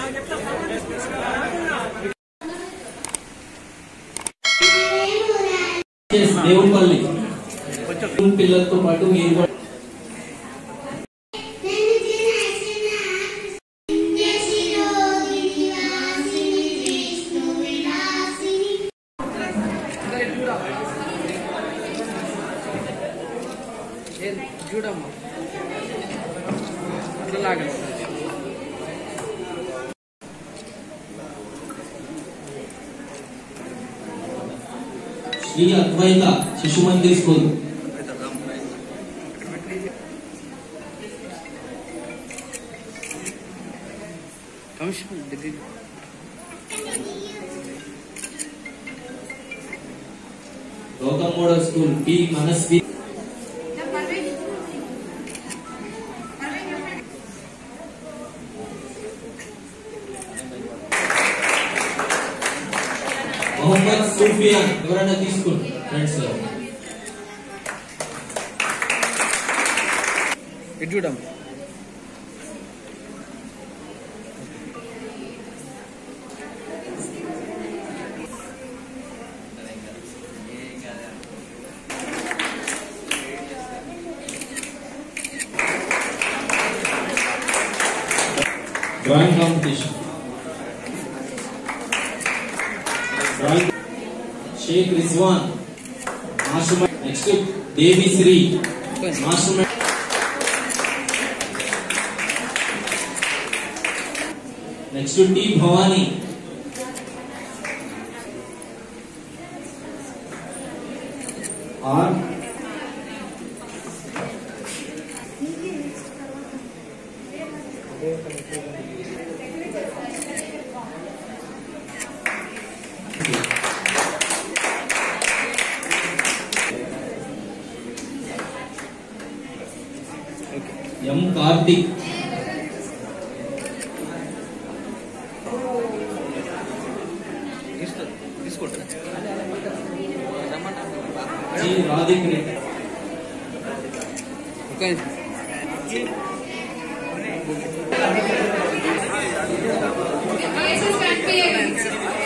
దేవుపల్లి పిల్లలతో పాటు మీరు కూడా చూడమ్మా అట్లా లాగండి శ్రీ అద్వైత శిశు మందిర్ స్కూల్ వంశం దగ్గర Gautam model school P Manasvi Mohammed Sufiyan ఎవరైనా తీసుకోండి ఫ్రెండ్స్ లో ఇటు చూడమ్మా drawing competition drawing Sheikh Rizwan master next Devi Sri master next T Bhavani R M Karthik తీసుకో తీసుకుంటా జి రాధిక్ రెడ్డి ఒక నిమిషం. Voices కనిపించండి.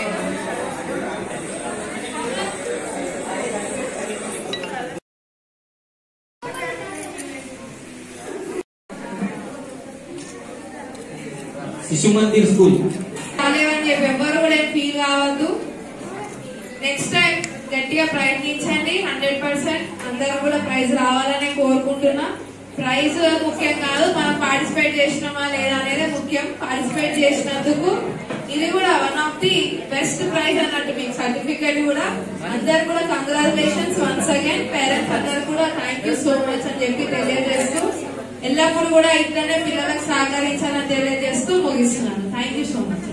శిశు మందిర్ స్కూల్ రాలేవని చెప్పి ఎవ్వరు కూడా ఫీల్ కావద్దు నెక్స్ట్ టైం గట్టిగా ప్రయత్నించండి హండ్రెడ్ పర్సెంట్ అందరూ కూడా ప్రైజ్ రావాలని కోరుకుంటున్నా ప్రైజ్ ముఖ్యం కాదు మనం పార్టిసిపేట్ చేసినామా లేదా అనేది ముఖ్యం పార్టిసిపేట్ చేసినందుకు ఇది కూడా one of the best prize అన్నట్టు మీకు సర్టిఫికేట్ కూడా అందరు కూడా కంగ్రాచులేషన్స్ వన్స్ అగైన్ పేరెంట్స్ అందరు కూడా థ్యాంక్ యూ సో మచ్ అని చెప్పి తెలియజేస్తూ ఎల్లప్పుడు కూడా ఇట్లనే పిల్లలకు సహకరించాలని తెలియజేస్తూ ముగిస్తున్నాను థ్యాంక్ యూ సో మచ్